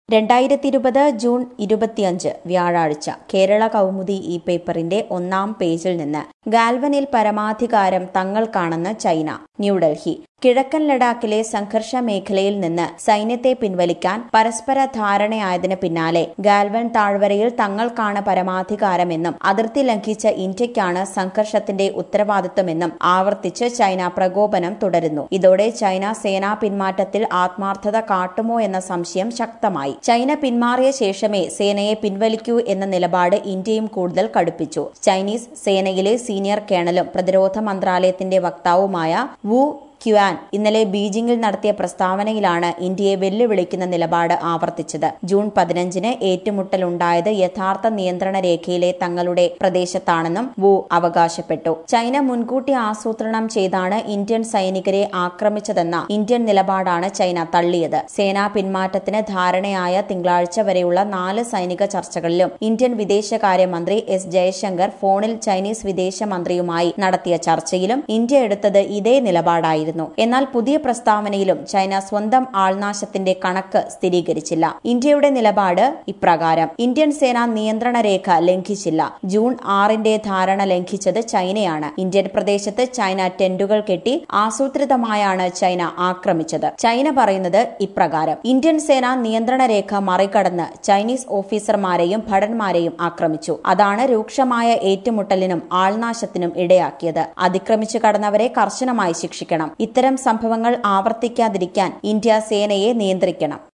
രണ്ടായിരത്തി ഇരുപത് ജൂൺ ഇരുപത്തിയഞ്ച് വ്യാഴാഴ്ച കേരള കൗമുദി ഈ പേപ്പറിന്റെ ഒന്നാം പേജിൽ നിന്ന് ഗാൽവനിൽ പരമാധികാരം തങ്ങൾക്കാണെന്ന് ചൈന ന്യൂഡൽഹി കിഴക്കൻ ലഡാക്കിലെ സംഘർഷ മേഖലയിൽ നിന്ന് സൈന്യത്തെ പിൻവലിക്കാൻ പരസ്പര ധാരണയായതിന് പിന്നാലെ ഗാൽവൻ താഴ്വരയിൽ തങ്ങൾക്കാണ് പരമാധികാരമെന്നും അതിർത്തി ലംഘിച്ച ഇന്ത്യയ്ക്കാണ് സംഘർഷത്തിന്റെ ഉത്തരവാദിത്വമെന്നും ആവർത്തിച്ച് ചൈന പ്രകോപനം തുടരുന്നു ഇതോടെ ചൈന സേനാ പിന്മാറ്റത്തിൽ ആത്മാർത്ഥത കാട്ടുമോ എന്ന സംശയം ശക്തമായി ചൈന പിന്മാറിയ ശേഷമേ സേനയെ പിൻവലിക്കൂ എന്ന നിലപാട് ഇന്ത്യയും കൂടുതൽ കടുപ്പിച്ചു ചൈനീസ് സേനയിലെ സീനിയർ കേണലും പ്രതിരോധ മന്ത്രാലയത്തിന്റെ വക്താവുമായ വു ക്യുവാൻ ഇന്നലെ ബീജിംഗിൽ നടത്തിയ പ്രസ്താവനയിലാണ് ഇന്ത്യയെ വെല്ലുവിളിക്കുന്ന നിലപാട് ആവർത്തിച്ചത് ജൂൺ പതിനഞ്ചിന് ഏറ്റുമുട്ടലുണ്ടായത് യഥാർത്ഥ നിയന്ത്രണ രേഖയിലെ തങ്ങളുടെ പ്രദേശത്താണെന്നും വു അവകാശപ്പെട്ടു ചൈന മുൻകൂട്ടി ആസൂത്രണം ചെയ്താണ് ഇന്ത്യൻ സൈനികരെ ആക്രമിച്ചതെന്ന ഇന്ത്യൻ നിലപാടാണ് ചൈന തള്ളിയത് സേനാ പിന്മാറ്റത്തിന് ധാരണയായ തിങ്കളാഴ്ച വരെയുള്ള നാല് സൈനിക ചർച്ചകളിലും ഇന്ത്യൻ വിദേശകാര്യമന്ത്രി എസ് ജയശങ്കർ ഫോണിൽ ചൈനീസ് വിദേശമന്ത്രിയുമായി നടത്തിയ ചർച്ചയിലും ഇന്ത്യ എടുത്തത് ഇതേ നിലപാടായിരുന്നു എന്നാൽ പുതിയ പ്രസ്താവനയിലും ചൈന സ്വന്തം ആൾനാശത്തിന്റെ കണക്ക് സ്ഥിരീകരിച്ചില്ല ഇന്ത്യയുടെ നിലപാട് ഇപ്രകാരം ഇന്ത്യൻ സേന നിയന്ത്രണ രേഖ ലംഘിച്ചില്ല ജൂൺ ആറിന്റെ ധാരണ ലംഘിച്ചത് ചൈനയാണ് ഇന്ത്യൻ പ്രദേശത്ത് ചൈന ടെന്റുകൾ കെട്ടി ആസൂത്രിതമായാണ് ചൈന ആക്രമിച്ചത് ചൈന പറയുന്നത് ഇപ്രകാരം ഇന്ത്യൻ സേന നിയന്ത്രണ രേഖ മറികടന്ന് ചൈനീസ് ഓഫീസർമാരെയും ഭടന്മാരെയും ആക്രമിച്ചു അതാണ് രൂക്ഷമായ ഏറ്റുമുട്ടലിനും ആൾനാശത്തിനും ഇടയാക്കിയത് അതിക്രമിച്ചു കടന്നവരെ കർശനമായി ശിക്ഷിക്കണം ഇത്തരം സംഭവങ്ങൾ ആവർത്തിക്കാതിരിക്കാൻ ഇന്ത്യ സേനയെ നിയന്ത്രിക്കണം